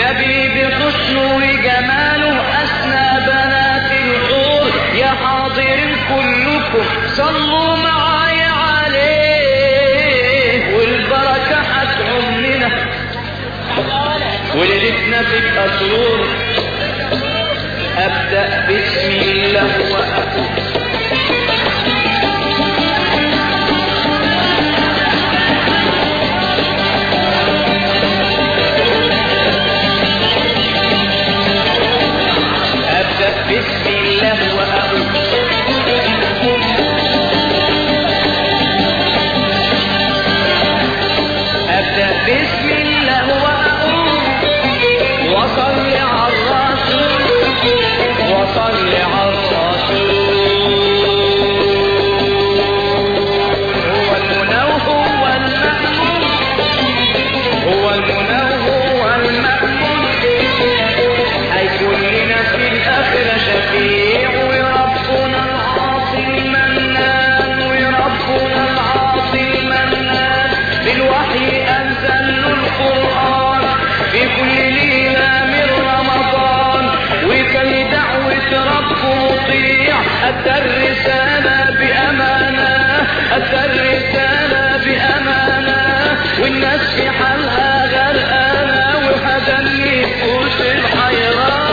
والنبي بحسنه وجماله أسنى بنات الحور يا حاضرين كلكم صلوا معايا عليه والبركة هتعمنا وليلتنا تبقى سرور أبدأ بسم الله وأقول أبدأ بسم الله وأقول أبدأ بسم الله وأقول وصل على الرسول وصل على الرسول هو المنوه هو المأمون هو المنوه هو المأمون هيكون لنا في الآخرة شفيع وربنا العاصي المنان وربنا العاصي المنان بالوحي أنزل القرآن في كل ليلة من رمضان وكي دعوة ربه مطيع أدى الرسالة بأمانة أدى الرسالة بأمانة والناس في حالها غرقانة وهذا النفوس الحيرانة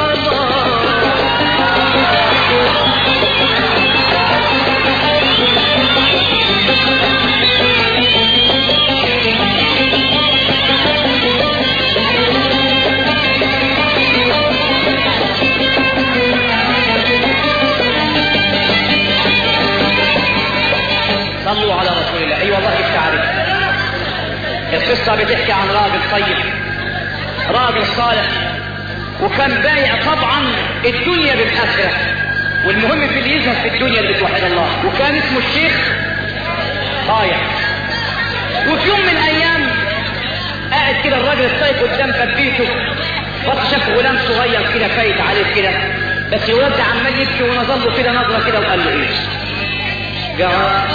صلوا على رسول الله اي والله التعريف القصه بتحكي عن راجل طيب راجل صالح وكان بايع طبعا الدنيا بالاخره والمهم في اللي يظهر في الدنيا اللي بتوحد الله وكان اسمه الشيخ ضايع وفي يوم من الايام قاعد كده الراجل الطيب قدام بيته بص شاف غلام صغير كده فايت عليه كده بس الولد ده عمال يبكي ونظر له كده نظره كده وقال له ايه؟ قال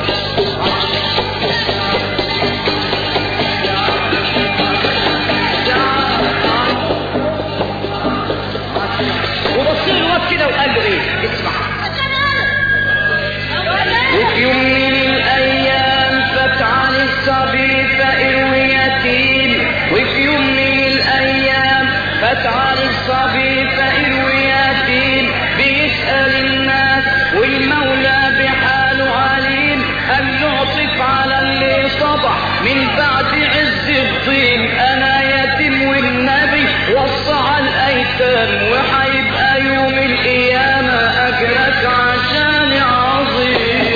وبص له الواد كده وقال له ايه؟ اسمع وفي يوم من الايام فات على الصبي فقر ويتيم وفي يوم من الايام فات على الصبي فقر ويتيم بيسال الناس والمولى بحاله عليم قال له اطف على اللي صبح من بعد عز الطين انا يتيم والنبي وصى على الايتام وحيبقى يوم القيامه اجرك عشان عظيم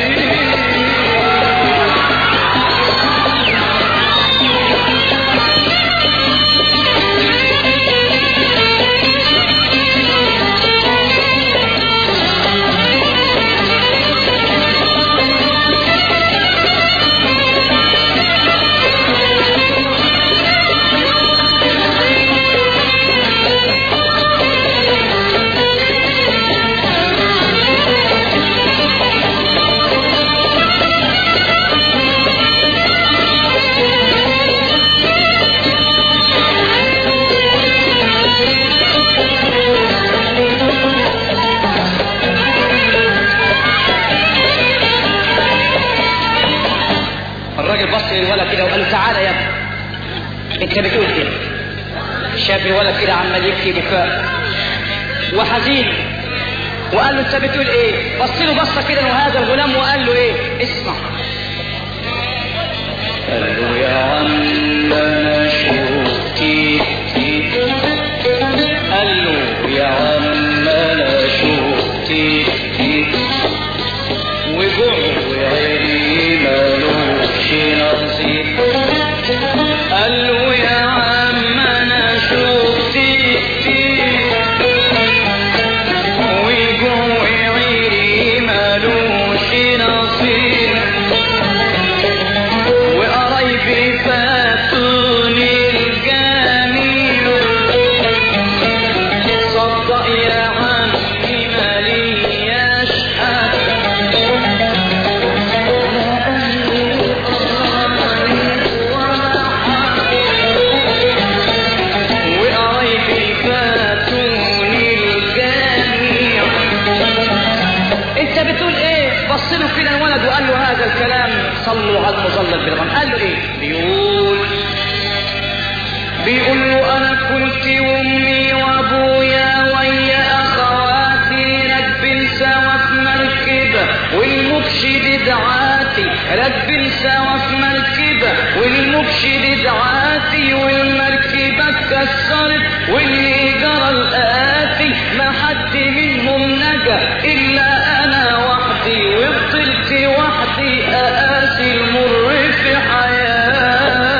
الراجل بص للولد كده وقال له تعالى يا ابني انت بتقول ايه شاف الولد كده عمال يبكي بكاء وحزين وقال له انت بتقول ايه بص له بصه كده وهذا الغلام وقال له ايه اسمع قال له يا عم انا شوفتي قال له يا عم انا شوفتي وجوع عيني مالوش نصيب قال له يا عم انا شوفتي وجوع عيني مالوش نصيب وقرايبي فاتوني بيقول له انا كنت وامي وابويا ويا اخواتي راكبين سوا في مركبه والمرشد دعاتي راكبين سوا في مركبه والمرشد دعاتي والمركبه اتكسرت واللي جرى الاتي ما حد منهم نجا الا انا وحدي وفضلت وحدي اقاسي المر في حياتي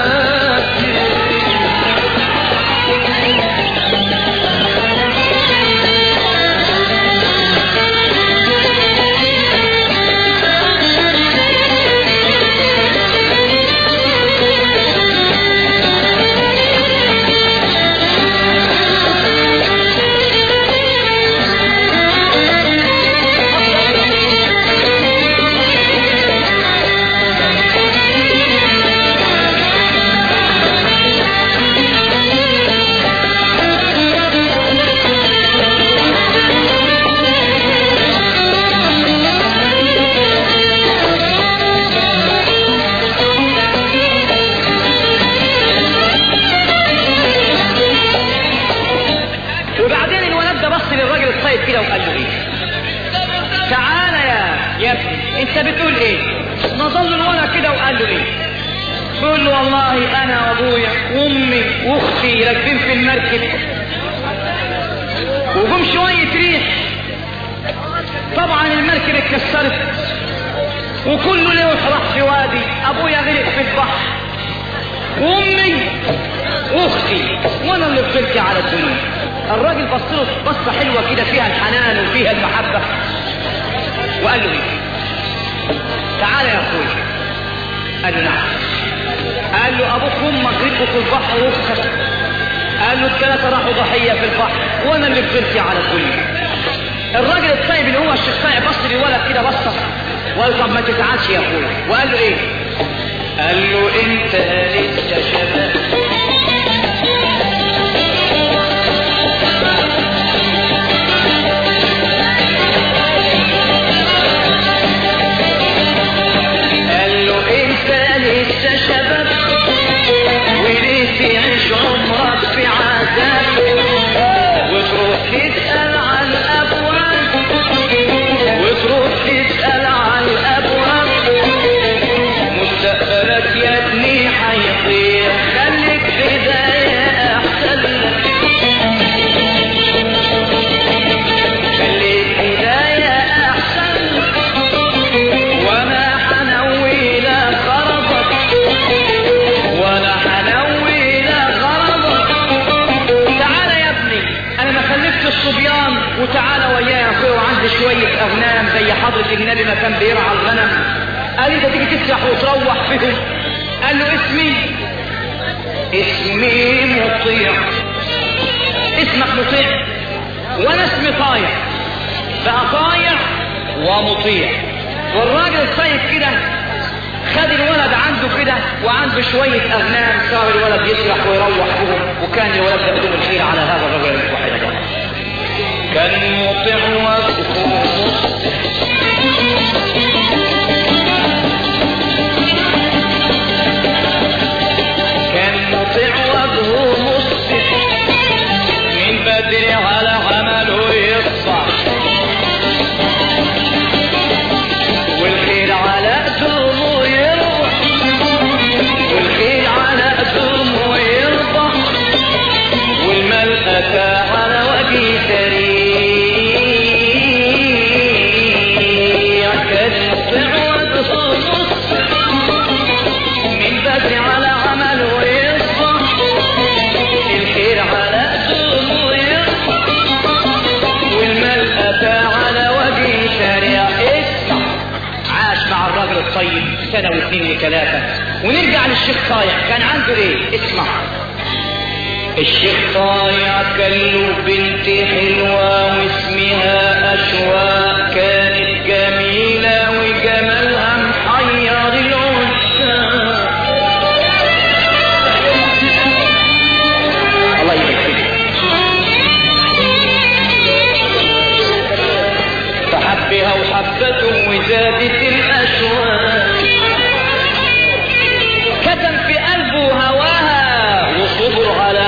وبعدين الولد ده بص للراجل الطيب كده وقال له ايه تعالى يا يا ابني انت بتقول ايه نظل الولد كده وقال له ايه بيقول له والله انا وابويا وامي واختي راكبين في المركب وجم شويه ريح طبعا المركب اتكسرت وكل لوح راح في وادي ابويا غرق في البحر وامي واختي وانا اللي فضلت على الدنيا الراجل بص له بصه حلوه كده فيها الحنان وفيها المحبه وقال له ايه تعالى يا اخويا قال له نعم قال له ابوك وامك غرقوا في البحر واختك قال له الثلاثه راحوا ضحيه في البحر وانا اللي فضلت على الدنيا الراجل الطيب اللي هو الشيخ طيب بص للولد كده بصه وقال له طب ما تزعلش يا اخويا وقال له ايه قال له انت لسه شباب قال له انت لسه شباب وليه تعيش عمرك في عذاب وتروح تسأل عن الأبواب وتروح تسأل عن الأبواب مستقبلك يا ابني هيضيع خليك بداية أحسن لك خليك بداية أحسن لك وانا حنوي لا غرضك وانا حنوي لا غرضك تعالى يا ابني انا ما خلفت الصبيان وتعالى وياي يا اخويا وعندي شويه اغنام زي حضره النبي ما كان بيرعى الغنم قال انت تيجي تسرح وتروح فيهم قال له اسمي اسمي مطيع اسمك مطيع وانا اسمي طايع بقى طايع ومطيع والراجل الطيب كده خد الولد عنده كده وعنده شوية أغنام صار الولد يسرح ويروح بهم وكان الولد ده بدون الخير على هذا الرجل الوحيد ده كان مطيع وسكوت كان مطيع وجهه مسك من بدري على عمله يصبح والخير على قدومه يربح والخير على قدومه يربح والمال أتى على وجه سريع كان مطيع وجهه مسك من بدري على عمله يصبح الخير على قدومه يصبح والمال أتى على وجه سريع اسمع عاش مع الراجل الطيب سنة واثنين وثلاثة ونرجع للشيخ طايع كان عنده ايه اسمع الشيخ طايع كان له بنت حلوة واسمها أشواق كانت جميلة وجمالها محير العشاق الله يبارك فيك فحبها وحبته وزادت الأشواق كتم في قلبه هواها وصبر على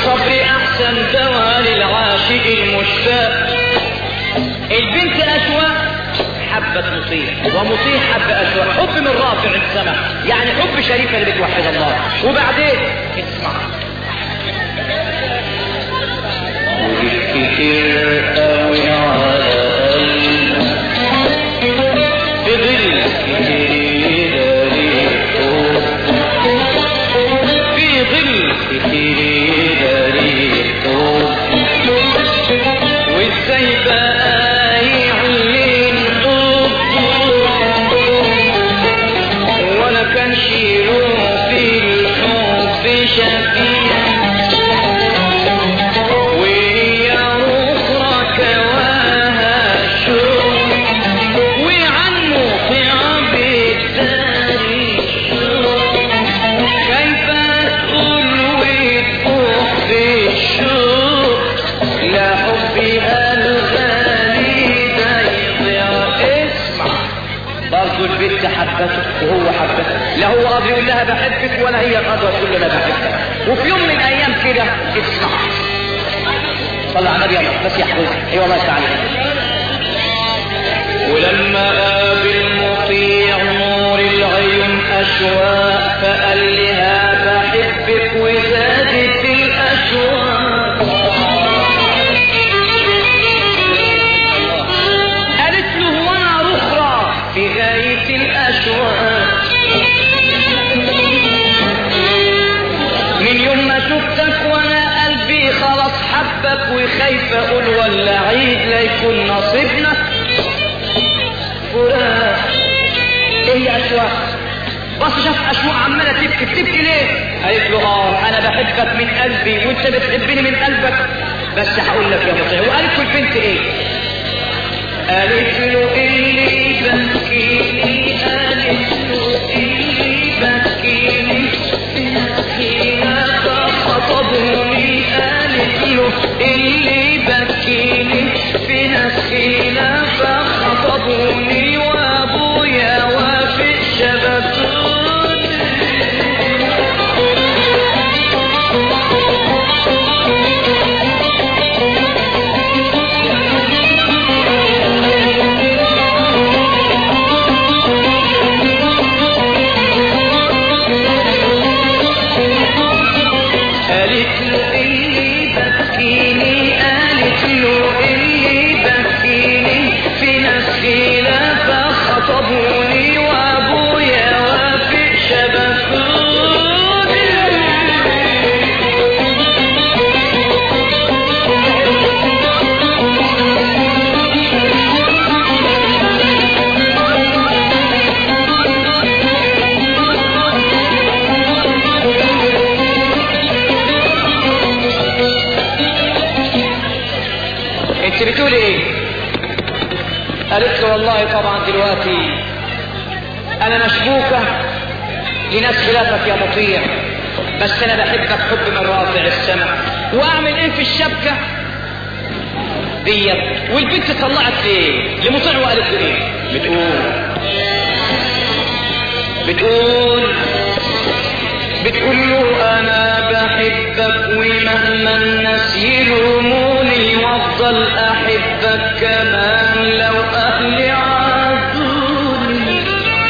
والصبر احسن دواء للعاشق المشتاق البنت اشواق حبت مطيع ومطيع حب اشواق حب من رافع السماء يعني حب شريفه اللي بتوحد الله وبعدين اسمع كتير قوي على قلبي في ظل كتير ريحه وازاي بقى يعلن حبه ولا كان شيله في الحب شفيع وهي أخرى كواها الشوق وعنه في عبد التاريخ كيف تقول وتروح في الشوق لا حبها الغالي ده يضيع اسمع برضه البنت حبته وهو حبته لا هو قاضي يقول لها بحبك ولا هي قادرة تقول له انا بحبك وفي يوم من الايام كده اسمع صلى على النبي يا رب، بس يحفظك اي والله تعالى ولما قابل مطيع نور العيون اشواق فقال لها بحبك وزادت الاشواق قالت له وانا رخرة في غاية الاشواق من يوم ما شفتك وانا قلبي خلاص حبك وخايف اقول ولا عيد لا يكون نصيبنا فراق ايه يا اشواق بص شاف اشواق عماله تبكي بتبكي ليه قالت له اه انا بحبك من قلبي وانت بتحبني من قلبك بس هقول لك يا مطيع وقالت له البنت ايه قالت له اللي بكيني قالت له اللي بكيني حين فخطبني قالت له اللي بكيني في نسخينا فخطبني وابويا وافق شبكوني قالت له اللي بكيني قالت له اللي بكيني في نفسي لا فخطبوني وابويا وافق شبكوني انت بتقولي ايه قالت له والله طبعا دلوقتي انا مشبوكة لناس خلافك يا مطيع بس انا بحبك حب من رافع السماء واعمل ايه في الشبكة ديت والبنت طلعت ليه لمطيع وقالت له ايه بتقول بتقول بتقول له انا بحبك ومهما الناس يلوموني وافضل احبك كمان لو اهلي عادوني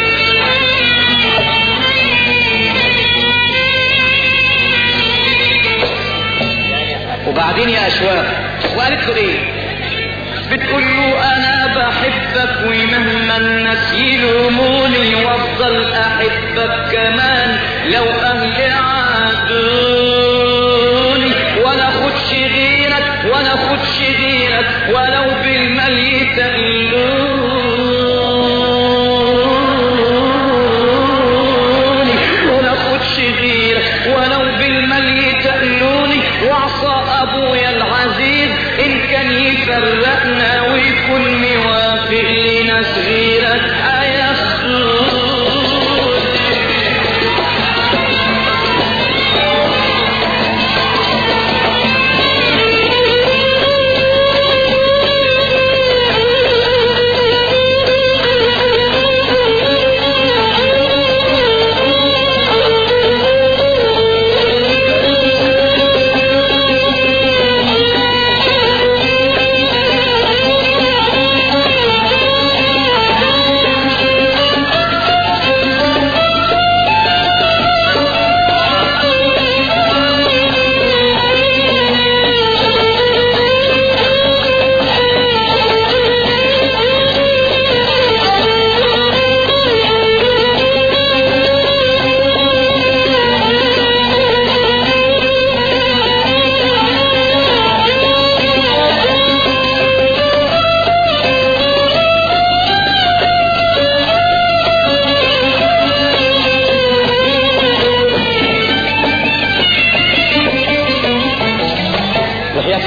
وبعدين يا اشواق وقالت له ايه بتقول له انا بحبك ومهما الناس يلوموني وافضل احبك كمان لو اهلي عادوني ولا خدش غيرك ولا خدش غيرك ولو بالمال يتقلوني ولا خدش غيرك ولو بالمال يتقلوني وعصى ابويا العزيز ان كان يفرقنا ويكون موافق لنا صغيرك هيخسرني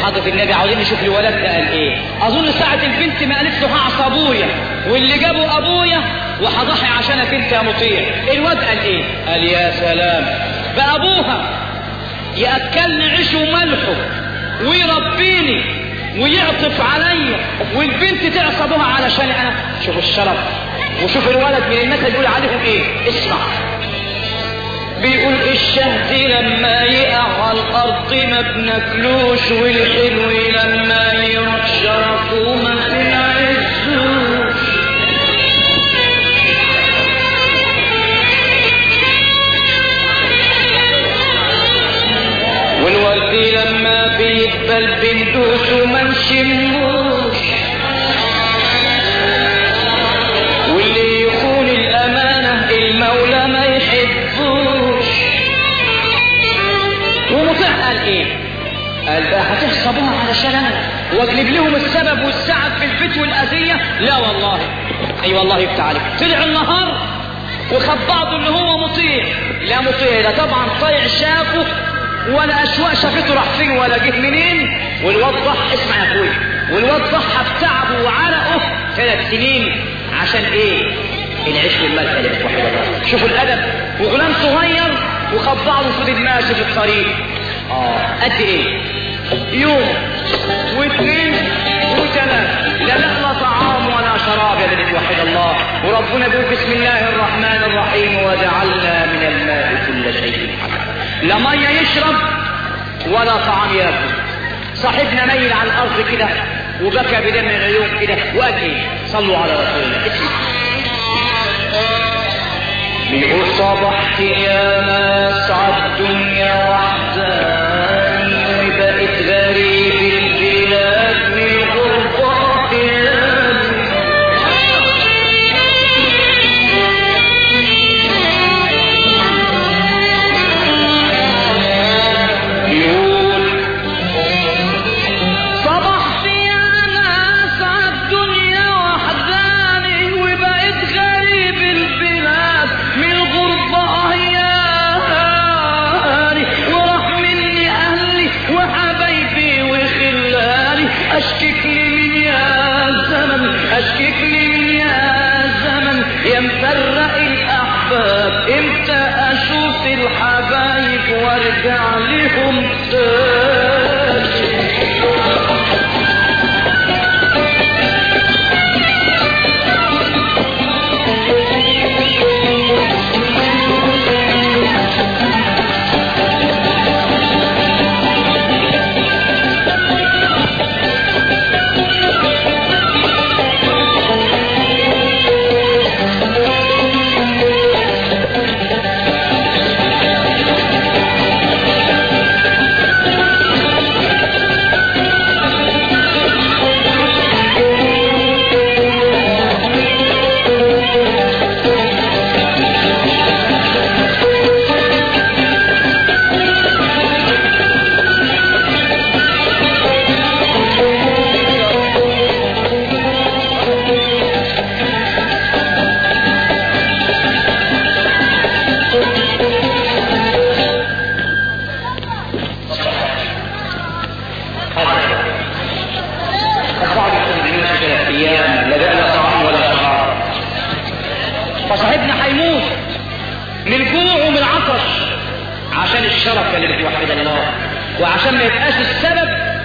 حضرة النبي عاوزين نشوف الولد ده قال ايه اظن ساعة البنت ما قالت له هعصى ابويا واللي جابه ابويا وهضحي عشانك انت يا مطيع الواد قال ايه قال يا سلام بقى ابوها ياكلني عيش وملحه ويربيني ويعطف عليا والبنت تعصى ابوها علشان انا شوف الشرف وشوف الولد من الناس اللي يقول عليهم ايه اسمع بيقول الشهد لما يقع على الارض ما بناكلوش والحلو لما يروح شرفه ما بنعزوش والورد لما بيقبل بندوس وما نشموش واللي يخون الامانه المولى ما يحبوش ومطيع قال ايه قال بقى هتحسبوها علشان انا واجلب لهم السبب والسعد في البيت والاذيه لا والله اي أيوة والله يفتح عليك طلع النهار وخد بعضه ان هو مطيع لا مطيع لا طبعا طيع شافه ولا اشواق شافته راح فين ولا جه منين والواد ضح اسمع يا اخويا والواد ضحى بتعبه وعرقه ثلاث سنين عشان ايه العيش والملح اللي بتوحد الله شوفوا الادب وغلام صغير وخد بعضه وفضل ماشي في الطريق اه قد ايه يوم واثنين وثلاث لا نقل طعام ولا شراب يا اللي بتوحد الله وربنا بيقول بسم الله الرحمن الرحيم وجعلنا من الماء كل شيء حي لا ميه يشرب ولا طعام ياكل صاحبنا ميل على الارض كده وبكى بدم العيون كده وقال ايه صلوا على رسول الله اسمع بيقول صبحت يا ناس عالدنيا وحداني وبقيت غريب البلاد من غربة خيالي يقول صبحت يا ناس عالدنيا وحداني وبقيت غريب البلاد من غربة عيالي وراح مني أهلي وحبايبي وخلاني أشكك لي من يا زمن أشكك لي من يا زمن يا مفرق الأحباب إمتى أشوف الحبايب وارجع لهم تاني بعض المسلمين ثلاث ايام لا بقى طعام ولا شراب فصاحبنا هيموت من الجوع ومن العطش عشان الشرف اللي بتوحد الله وعشان ما يبقاش السبب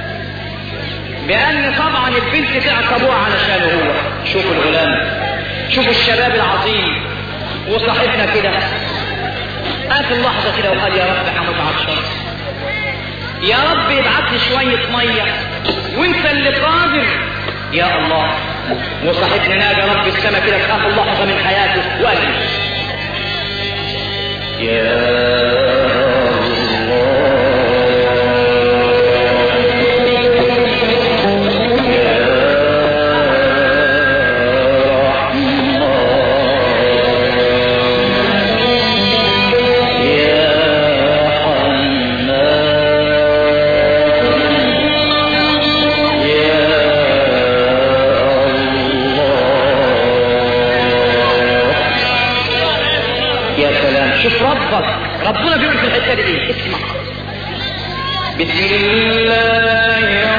بان طبعا البنت تعصبوها علشانه هو شوفوا الغلام شوفوا الشباب العظيم وصاحبنا كده قال لحظه كده وقال يا رب هموت عطشان يا رب ابعت لي شويه ميه وانت اللي قادر يا الله وصاحبنا نادى رب السماء كده في اخر لحظه من حياته وقال لي يا يا سلام شوف ربك ربنا بيقول في الحته دي ايه اسمع بسم الله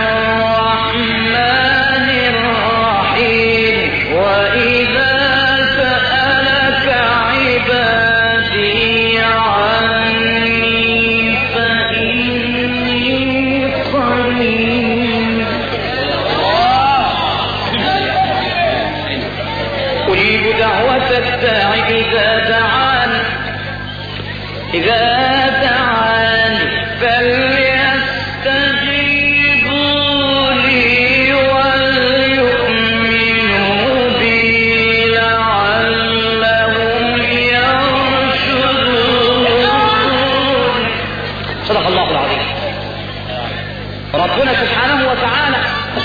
صدق الله العظيم ربنا سبحانه وتعالى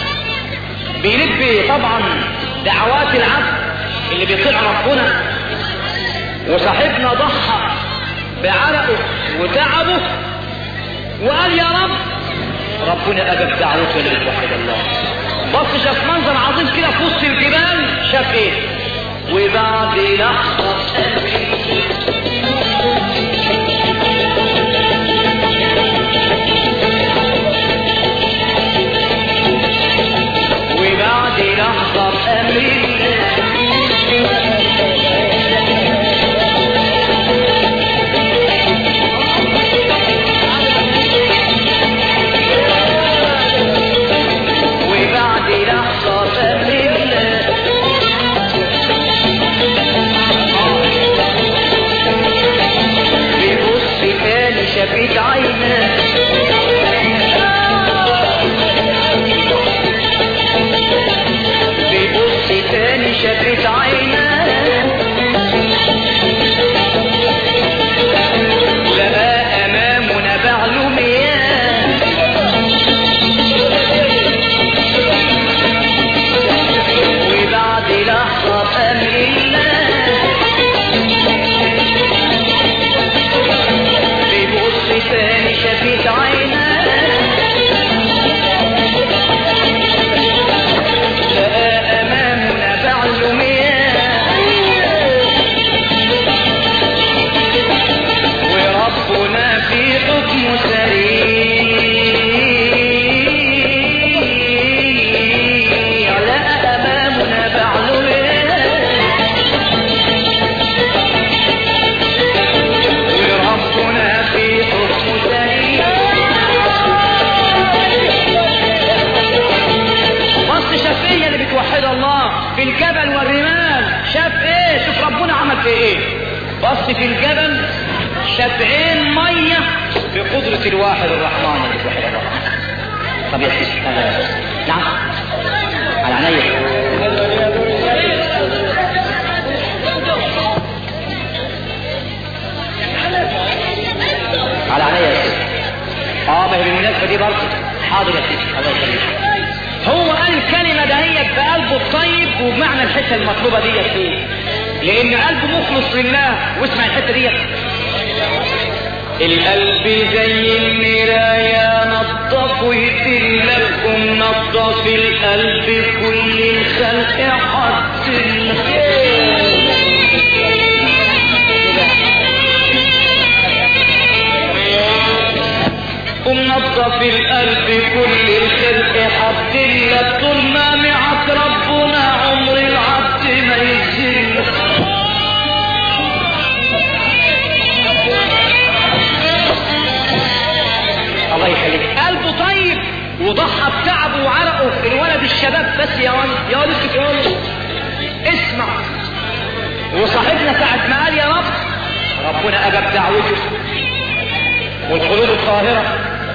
بيلبي طبعا دعوات العبد اللي بيطيع ربنا وصاحبنا ضحى بعرقه وتعبه وقال يا رب ربنا اجاب دعوته اللي بتوحد الله بص شاف منظر عظيم كده في وسط الجبال شاف ايه وبعد لحظه وبعد لحظة أمين وبعد لحظة أمين بيبص تاني شافت عينه بيبص تاني شافت عينه لقى امامه نبع له مياه وبعد لحظة بأمر الله بيبص تاني شافت عينه لقى أمامه نبع له مياه وربنا في حكمه سريع لقى أمامه نبع له مياه وربنا في حكمه سريع بص شاف ايه اللي بتوحد الله في الجبل والرمال شاف ايه شوف ربنا عمل في ايه بص في الجبل شاف عين ميه بقدرة الواحد الرحمن اللي بتوحد الله طب يا سيدي هذا نعم على عينيا على عينيا يا سيدي اه ما هي بالمناسبة دي برضه حاضر يا سيدي الله يخليك هو قال الكلمة دهيت بقلبه الطيب وبمعنى الحتة المطلوبة ديت ايه؟ لأن قلبه مخلص لله واسمع الحتة ديت القلب زي المراية نضف ويدلكم نضف القلب كل الخلق حط ومنظف القلب كل الخلق حط لك طول ما معك ربنا عمر العبد ما يزل الله يخليك قلبه طيب وضحى بتعبه وعرقه الولد الشباب بس يا ولد يا ولد اسكت يا ولد اسمع وصاحبنا ساعة ما قال يا رب ربنا أجاب دعوته والقلوب الطاهرة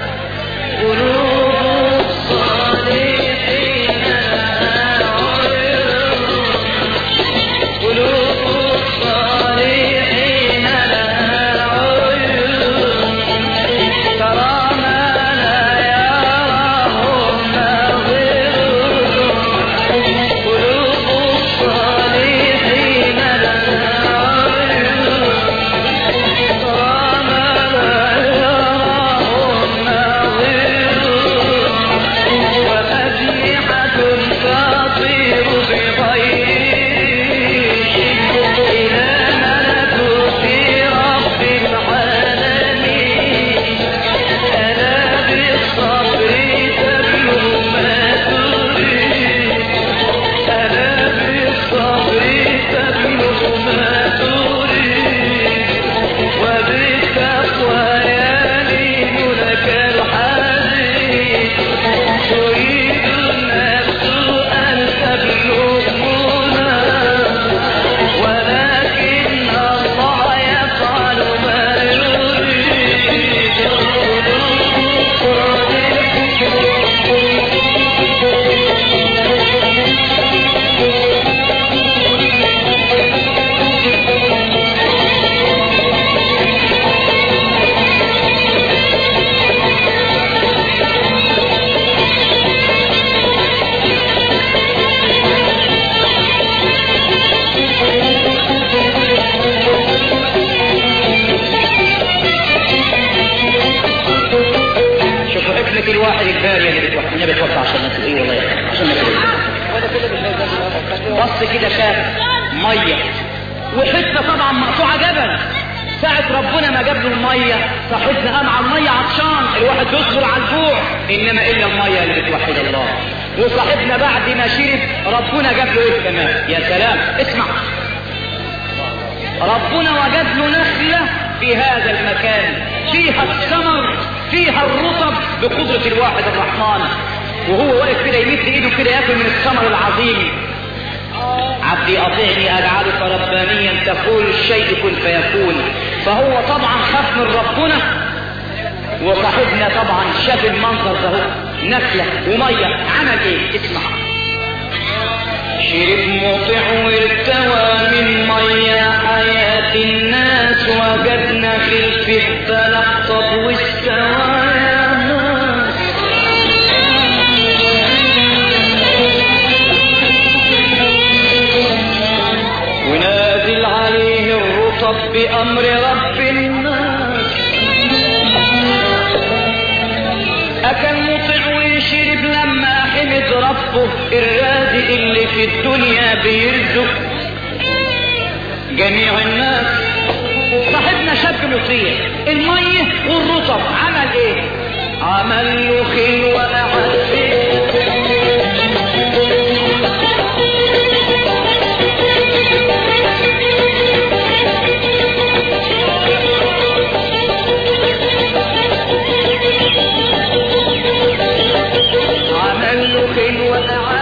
قلوب الصالحين قلوب الصالحين لها عيون ترى ما لا يراه الناظرون قلوب الصالحين لها عيون ترى ما لا يراه ايد الواحد البارية اللي بتوقع النبي بتوقع عشان ناكل ايه والله عشان ناكل بص كده شاف ميه وحته طبعا مقطوعه جبل ساعة ربنا ما جاب له المية صاحبنا قام على المية عطشان الواحد يصبر على الجوع انما الا المية اللي بتوحد الله وصاحبنا بعد ما شرب ربنا جاب له ايه كمان يا سلام اسمع ربنا وجد له نخلة في هذا المكان فيها الثمر فيها الرطب بقدرة الواحد الرحمن وهو واقف كده يمد ايده كده ياكل من الثمر العظيم عبدي اطيعني اجعلك ربانيا تقول الشيء كن فيكون فهو طبعا خاف من ربنا وصاحبنا طبعا شاف المنظر ده نخله وميه عمل ايه اسمع شرب مطع وارتوى من مية حياة الناس وجدنا في الفتة لقطة والسوايا ناس ونازل عليه الرطب بأمر رب الناس أكل مطع وشرب لما حمد ربه الرازق اللي في الدنيا بيرزق جميع الناس صاحبنا شاب مطيع المية والرطب عمل ايه عمل له خيل وقعد فيه عمل له خيل وقعد